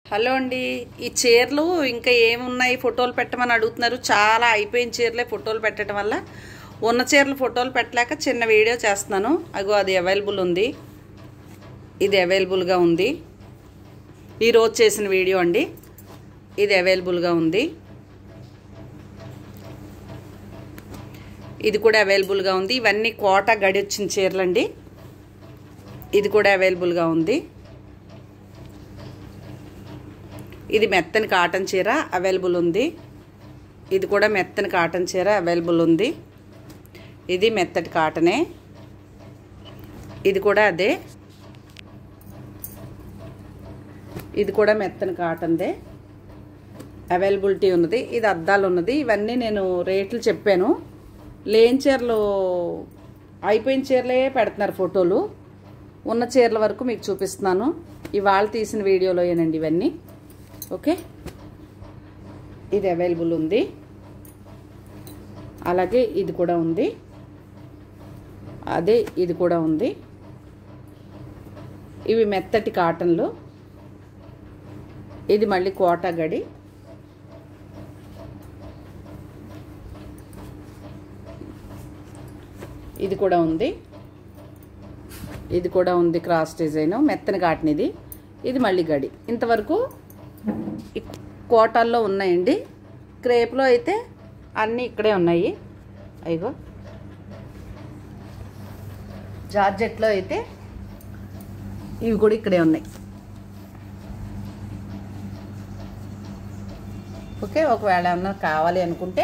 hello అండి ఈ చీరలు ఇంకా ఏమున్నాయి ఫోటోలు పెట్టమని అడుగుతున్నారు చాలా అయిపోయిన చీరలే ఫోటోలు పెట్టడం వల్ల ఉన్న చీరలు ఫోటోలు పెట్టలేక చిన్న వీడియో చేస్తున్నాను అగో అది అవైలబుల్ ఉంది ఇది అవైలబుల్గా ఉంది ఈరోజు చేసిన వీడియో అండి ఇది అవైలబుల్గా ఉంది ఇది కూడా అవైలబుల్గా ఉంది ఇవన్నీ కోట గడి వచ్చిన చీరలండి ఇది కూడా అవైలబుల్గా ఉంది ఇది మెత్తని కాటన్ చీర అవైలబుల్ ఉంది ఇది కూడా మెత్తని కాటన్ చీర అవైలబుల్ ఉంది ఇది మెత్తటి కాటనే ఇది కూడా అదే ఇది కూడా మెత్తని కాటన్దే అవైలబిలిటీ ఉన్నది ఇది అద్దాలు ఉన్నది ఇవన్నీ నేను రేట్లు చెప్పాను లేని చీరలు అయిపోయిన చీరలే పెడుతున్నారు ఫోటోలు ఉన్న చీరల వరకు మీకు చూపిస్తున్నాను ఇవాళ తీసిన వీడియోలో ఏనండి ఇవన్నీ ఓకే ఇది అవైలబుల్ ఉంది అలాగే ఇది కూడా ఉంది అదే ఇది కూడా ఉంది ఇవి మెత్తటి కాటన్లు ఇది మళ్ళీ కోటా గడి ఇది కూడా ఉంది ఇది కూడా ఉంది క్రాస్ డిజైన్ మెత్తని కాటన్ ఇది ఇది మళ్ళీ గడి ఇంతవరకు ఈ కోటాల్లో ఉన్నాయండి క్రేప్లో అయితే అన్నీ ఇక్కడే ఉన్నాయి అయ్యో జార్జెట్లో అయితే ఇవి కూడా ఇక్కడే ఉన్నాయి ఓకే ఒకవేళ ఏమన్నా కావాలి అనుకుంటే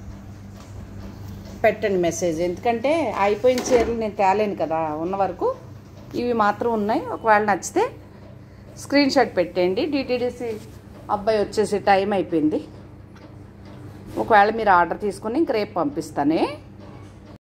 పెట్టండి మెసేజ్ ఎందుకంటే అయిపోయిన చీరలు నేను తేలేను కదా ఉన్న వరకు ఇవి మాత్రం ఉన్నాయి ఒకవేళ నచ్చితే స్క్రీన్ షాట్ పెట్టేయండి డిటీడీసీ అబ్బాయి వచ్చేసి టైం అయిపోయింది ఒకవేళ మీరు ఆర్డర్ తీసుకుని ఇంక రేపు పంపిస్తానే